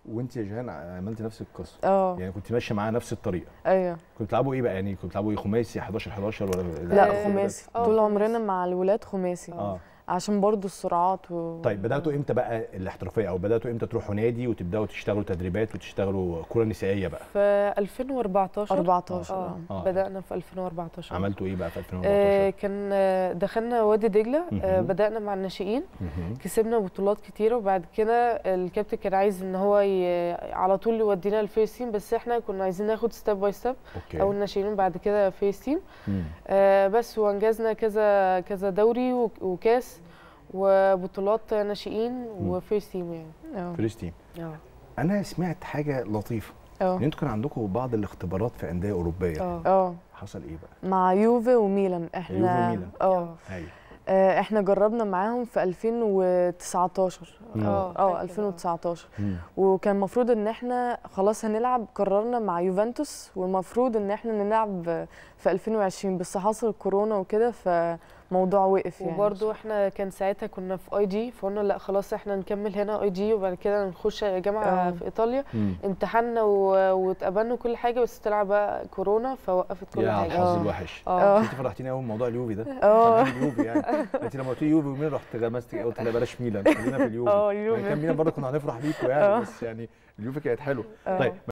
وانت يا جيهان عملتي نفس القصه اه يعني كنت ماشيه معاه نفس الطريقه ايوه كنتوا بتلعبوا ايه بقى يعني كنتوا بتلعبوا ايه خماسي 11 11 ولا لا آه، خماسي آه، طول خماسي. عمرنا مع الولاد خماسي اه عشان برضو السرعات و... طيب بداتوا امتى بقى الاحترافيه او بداتوا امتى تروحوا نادي وتبداوا تشتغلوا تدريبات وتشتغلوا كره نسائيه بقى في 2014 14 اه آه. بدأنا في 2014 عملتوا ايه بقى في آه 2014 كان آه، دخلنا وادي دجله آه مهم. بدأنا مع الناشئين مهم. كسبنا بطولات كتيرة وبعد كده الكابتن كان عايز ان هو ي... على طول يودينا الفيس تيم بس احنا كنا عايزين ناخد ستيب باي ستيب اوكي او الناشئين بعد كده فيس تيم مم. آه بس وانجزنا كذا كذا دوري وك- وكاس وبطولات ناشئين وفيس تيم يعني اه فيرست تيم اه انا سمعت حاجه لطيفه ان اه انتوا كان عندكم بعض الاختبارات في انديه اوروبيه اه اه حصل ايه بقى مع يوفي وميلان احنا يوفي وميلان. اه ايوه آه، احنا جربنا معاهم في 2019 مم. اه اه فاكر. 2019 مم. وكان المفروض ان احنا خلاص هنلعب قررنا مع يوفنتوس والمفروض ان احنا نلعب في 2020 بس حصل كورونا وكده فموضوع وقف يعني وبرضه احنا كان ساعتها كنا في اي جي فقلنا لا خلاص احنا نكمل هنا اي جي وبعد كده نخش جامعه اه. في ايطاليا مم. امتحنا و- واتقبلنا كل حاجه بس طلع بقى كورونا فوقفت كل يا على حاجه الحظ اه. الوحش اه بس انت فرحتيني قوي بموضوع اليوفي ده اه خلينا اليوفي يعني انت لما قلت لي يوفي ومين رحت غمست قلت لا بلاش ميلان خلينا في اليوفي اه يعني كان اليوفي ميلان برضه كنا هنفرح بيكوا يعني اه. بس يعني اليوفي كانت حلوه اه. طيب